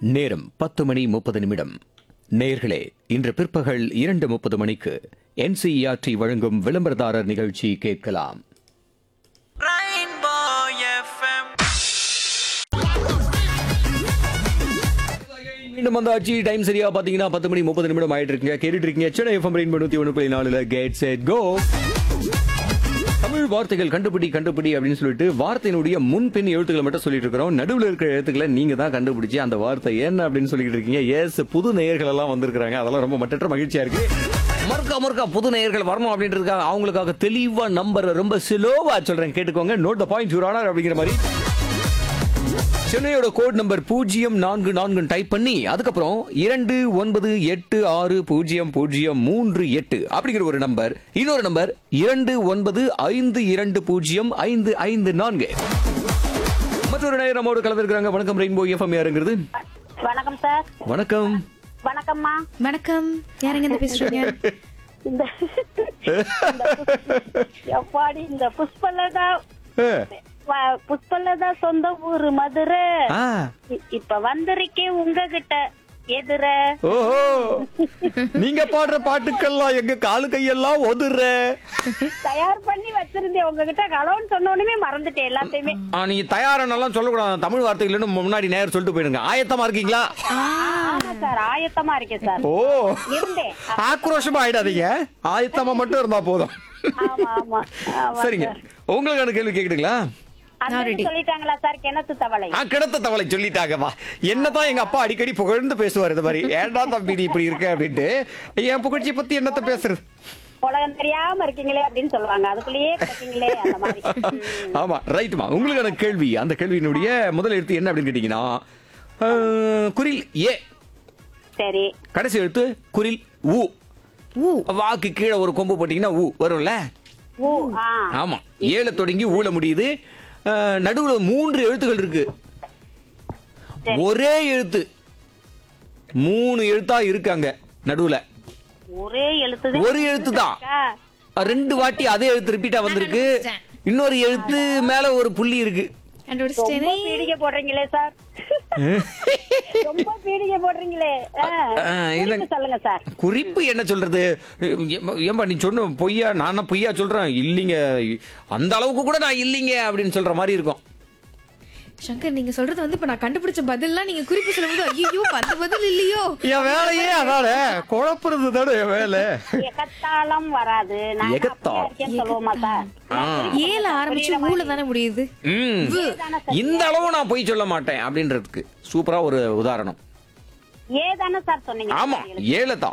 நேரம் பத்து மணி முப்பது நிமிடம் நேர்களே இன்று பிற்பகல் இரண்டு முப்பது மணிக்கு என்சிஇஆர்டி வழங்கும் விளம்பரதாரர் நிகழ்ச்சி கேட்கலாம் Rainbow FM. மீண்டும் வந்தாச்சு டைம் சரியா பாத்தீங்கன்னா பத்து மணி முப்பது நிமிடம் ஆயிட்டு இருக்குங்க கேட்டுட்டு இருக்கீங்க சென்னை எஃப்எம் ரெயின் நூத்தி ஒன்று புள்ளி நாலுல கேட் செட் கோ தமிழ் வார்த்தைகள் கண்டுபிடி கண்டுபிடி அப்படின்னு சொல்லிட்டு வார்த்தையினுடைய முன்பின் எழுத்துக்களை மட்டும் சொல்லிட்டு இருக்கிறோம் நடுவில் இருக்கிற எழுத்துக்களை நீங்க தான் கண்டுபிடிச்சு அந்த வார்த்தை என்ன அப்படின்னு சொல்லிட்டு இருக்கீங்க எஸ் புது நேயர்கள் எல்லாம் வந்திருக்காங்க அதெல்லாம் ரொம்ப மட்டற்ற மகிழ்ச்சியா இருக்கு மறுக்கா மறுக்கா புது நேயர்கள் வரணும் அப்படின்றதுக்காக அவங்களுக்காக தெளிவா நம்பர் ரொம்ப ஸ்லோவா சொல்றேன் கேட்டுக்கோங்க note the point your honour அப்படிங்கிற மாதிரி சென்னையோட கோட் நம்பர் பூஜ்ஜியம் நான்கு நான்கு டைப் பண்ணி அதுக்கப்புறம் இரண்டு ஒன்பது எட்டு ஆறு பூஜ்ஜியம் பூஜ்ஜியம் மூன்று எட்டு அப்படிங்கிற ஒரு நம்பர் இன்னொரு நம்பர் இரண்டு ஒன்பது ஐந்து இரண்டு பூஜ்ஜியம் ஐந்து ஐந்து நான்கு மற்றொரு நேரம் நம்மோடு கலந்துருக்காங்க வணக்கம் ரெயின்போ எஃப்எம் யாருங்கிறது வணக்கம் சார் வணக்கம் வணக்கம்மா வணக்கம் யாருங்க இந்த பேசுறீங்க இந்த இந்த புஷ்- எப்பாடி இந்த புஷ்பலதா வ- புஷ்பலதா சொந்த ஊரு மதுரை ஆ, இ- இப்ப வந்திருக்கேன் உங்ககிட்ட எதிர ஓஹோ நீங்க பாடுற பாட்டுக்கெல்லாம் எங்க காலு கையெல்லாம் ஒதுற தயார் பண்ணி வச்சிருந்தேன் உங்ககிட்ட கலோன்னு சொன்ன உடனே மறந்துட்டேன் எல்லாத்தையுமே ஆ, நீங்க தயாரானலாம் சொல்லக்கூடாது தமிழ் வார்த்தைகள் முன்னாடி நேரம் சொல்லிட்டு போயிடுங்க ஆயத்தமா இருக்கீங்களா ஆமா சார் ஆயத்தமா இருக்கேன் சார் ஓ இருந்தேன் ஆக்ரோஷமா ஆயிடாதீங்க ஆயத்தமா மட்டும் இருந்தா போதும் ஆமா ஆமா ஆமா சரிங்க சார். உங்களுக்கான கேள்வி கேக்குதுங்களா அந்த இது சொல்லிட்டாங்களா சார் கிணத்து தவளை ஆ கிடத்த தவளை சொல்லிட்டாங்கப்பா என்னதான் எங்க அப்பா அடிக்கடி புகழ்ந்து பேசுவார் இந்த மாதிரி ஏன்டா தம்பி நீ இப்படி இருக்க அப்படின்ட்டு என் புகழ்ச்சியை பத்தி என்னத்த பேசுறது உலகம் தெரியாம இருக்கீங்களே அப்படின்னு சொல்லுவாங்க அதுக்குள்ளேயே இருக்கீங்களே அந்த மாதிரி ம். ஆமா ரைட்மா உங்களுக்கான கேள்வி அந்த கேள்வியினுடைய முதல் எழுத்து என்ன அப்படின்னு கேட்டீங்கன்னா ஆ, குரில் ஏ சரி கடைசி எழுத்து குரில் ஊ ஊ வாக்கு கீழே ஒரு கொம்பு போட்டீங்கன்னா ஊ வரும்ல ஊ ஆ ஆமா ஏழு தொடங்கி ஊல முடியுது அஹ், நடுவுல மூன்று எழுத்துக்கள் இருக்கு ஒரே எழுத்து மூணு எழுத்தா இருக்காங்க நடுவுல ஒரே எழுத்து ஒரு எழுத்து தான் ரெண்டு வாட்டி அதே எழுத்து ரிப்பீட்டா வந்திருக்கு இன்னொரு எழுத்து மேல ஒரு புள்ளி இருக்கு கண்டுபிடிச்சிட்டேனே ரொம்ப பீடிகை போடுறீங்களே சார் ரொம்ப பீடிகை போடுறீங்களே ஆ. அஹ், இல்ல- குறிப்பு சொல்லுங்க சார் குறிப்பு என்ன சொல்றது ஏம்பா, ஏம்பா நீ சொன்ன பொய்யா நானா பொய்யா சொல்றேன் இல்லைங்க அந்த அளவுக்கு கூட நான் இல்லைங்க அப்படின்னு சொல்ற மாதிரி இருக்கும் சங்கர் நீங்க சொல்றது வந்து இப்ப நான் கண்டுபிடிச்ச பதில்லாம் நீங்க குறிப்பு சொல்லும்போது ஐயோ அந்த பதில் இல்லையோ என் வேலையே அதான குழப்புறது தானே என் வேலை எகத்தாளம் வராது நாங்க எகத்தாளம். அப்படியே இருக்கேன்னு சொல்லுவோமா சார் ஆ. ஏல ஆரம்பிச்சு ஊல தானே முடியுது ம். இந்த அளவு நான் பொய் சொல்ல மாட்டேன் அப்படின்றதுக்கு சூப்பரா ஒரு உதாரணம் ஏதானே சார் சொன்னீங்க ஆமா ஏழு தான்